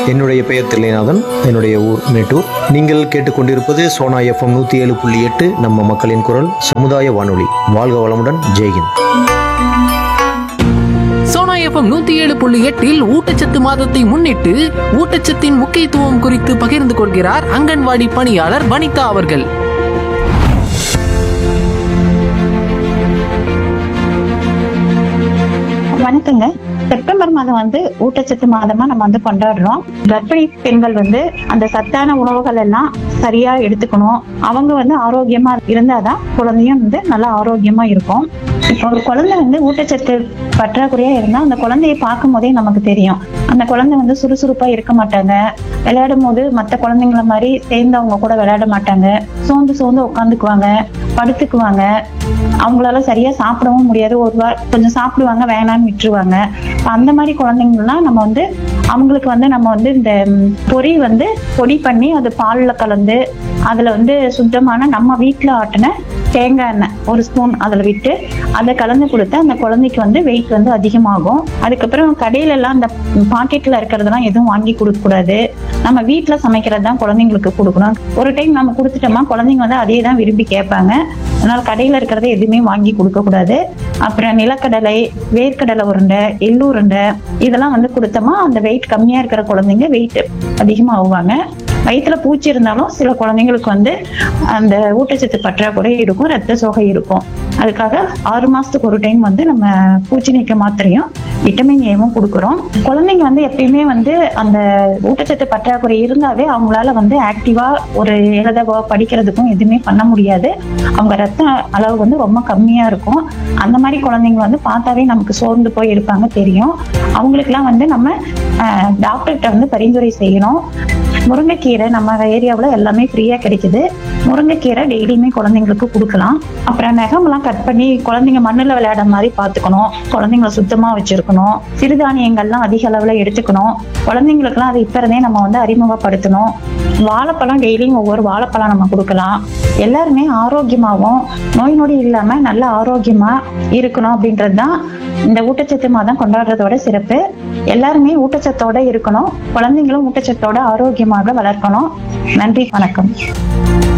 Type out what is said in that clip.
என்னுடைய பெயர் தில்லைநாதன் என்னுடைய ஊர் மேட்டூர் நீங்கள் கேட்டுக்கொண்டிருப்பது சோனா எஃப்எம் நூற்றி ஏழு புள்ளி எட்டு நம்ம மக்களின் குரல் சமுதாய வானொலி வாழ்க வளமுடன் ஜெய்ஹிந்த் சோனா எஃப்எம் நூத்தி ஏழு புள்ளி எட்டில் ஊட்டச்சத்து மாதத்தை முன்னிட்டு ஊட்டச்சத்தின் முக்கியத்துவம் குறித்து பகிர்ந்து கொள்கிறார் அங்கன்வாடி பணியாளர் வனிதா அவர்கள் வணக்கங்க செப்டம்பர் மாதம் வந்து ஊட்டச்சத்து மாதமா நம்ம வந்து கொண்டாடுறோம் கர்ப்பிணி பெண்கள் வந்து அந்த சத்தான உணவுகள் எல்லாம் சரியா எடுத்துக்கணும் அவங்க வந்து ஆரோக்கியமா இருந்தாதான் குழந்தையும் வந்து நல்லா ஆரோக்கியமா இருக்கும் இப்போ ஒரு குழந்தை வந்து ஊட்டச்சத்து பற்றாக்குறையா இருந்தா அந்த குழந்தையை பார்க்கும் போதே நமக்கு தெரியும் அந்த குழந்தை வந்து சுறுசுறுப்பா இருக்க மாட்டாங்க விளையாடும் போது மற்ற குழந்தைங்கள மாதிரி சேர்ந்து அவங்க கூட விளையாட மாட்டாங்க சோர்ந்து சோர்ந்து உட்காந்துக்குவாங்க படுத்துக்குவாங்க அவங்களால சரியா சாப்பிடவும் முடியாது ஒரு வாரம் கொஞ்சம் சாப்பிடுவாங்க வேணாம்னு விட்டுருவாங்க அப்ப அந்த மாதிரி குழந்தைங்கலாம் நம்ம வந்து அவங்களுக்கு வந்து நம்ம வந்து இந்த ம், பொரி வந்து பொடி பண்ணி அது பால்ல கலந்து அதுல வந்து சுத்தமான நம்ம வீட்ல ஆட்டின தேங்காய் எண்ணெய் ஒரு ஸ்பூன் அதுல விட்டு அதை கலந்து கொடுத்தா அந்த குழந்தைக்கு வந்து வெயிட் வந்து அதிகமாகும் அதுக்கப்புறம் கடையில எல்லாம் அந்த பாக்கெட்ல இருக்கிறதெல்லாம் எதுவும் வாங்கி கொடுக்க கூடாது நம்ம வீட்ல சமைக்கிறது தான் குழந்தைங்களுக்கு கொடுக்கணும் ஒரு டைம் நம்ம கொடுத்துட்டோமா குழந்தைங்க வந்து அதே தான் விரும்பி கேட்பாங்க அதனால கடையில இருக்கிறத எதுவுமே வாங்கி கொடுக்க கூடாது அப்புறம் நிலக்கடலை வேர்க்கடலை உருண்டை எள்ளு உருண்டை இதெல்லாம் வந்து கொடுத்தோமா அந்த வெயிட் கம்மியா இருக்கிற குழந்தைங்க வெயிட் அதிகமா ஆகுவாங்க வயிற்றுல பூச்சி இருந்தாலும் சில குழந்தைங்களுக்கு வந்து அந்த ஊட்டச்சத்து பற்றாக்குறை இருக்கும் ரத்த சோகை இருக்கும் அதுக்காக ஆறு மாசத்துக்கு ஒரு டைம் வந்து நம்ம பூச்சி நீக்க மாத்திரையும் விட்டமின் ஏவும் கொடுக்குறோம் குழந்தைங்க வந்து எப்பயுமே வந்து அந்த ஊட்டச்சத்து பற்றாக்குறை இருந்தாவே அவங்களால வந்து ஆக்டிவா ஒரு எழுதவோ படிக்கிறதுக்கும் எதுவுமே பண்ண முடியாது அவங்க ரத்த அளவு வந்து ரொம்ப கம்மியா இருக்கும் அந்த மாதிரி குழந்தைங்க வந்து பார்த்தாவே நமக்கு சோர்ந்து போய் இருப்பாங்க தெரியும் அவங்களுக்குலாம் வந்து நம்ம டாக்டர்கிட்ட வந்து பரிந்துரை செய்யணும் முருங்கைக்கீரை நம்ம ஏரியாவில் எல்லாமே ஃப்ரீயாக கிடைக்குது முருங்கைக்கீரை டெய்லியுமே குழந்தைங்களுக்கு கொடுக்கலாம் அப்புறம் நகமெல்லாம் கட் பண்ணி குழந்தைங்க மண்ணில் விளையாட மாதிரி பார்த்துக்கணும் குழந்தைங்கள சுத்தமாக வச்சிருக்கணும் சிறுதானியங்கள்லாம் அதிக அளவில் எடுத்துக்கணும் குழந்தைங்களுக்குலாம் அது இப்போ இருந்தே நம்ம வந்து அறிமுகப்படுத்தணும் வாழைப்பழம் டெய்லியும் ஒவ்வொரு வாழைப்பழம் நம்ம கொடுக்கலாம் எல்லாருமே ஆரோக்கியமாகவும் நோய் நொடி இல்லாமல் நல்ல ஆரோக்கியமாக இருக்கணும் அப்படின்றது தான் இந்த ஊட்டச்சத்து மாதம் கொண்டாடுறதோட சிறப்பு எல்லாருமே ஊட்டச்சத்தோட இருக்கணும் குழந்தைங்களும் ஊட்டச்சத்தோட ஆரோக்கியமாக வளர்க்கணும் நன்றி வணக்கம்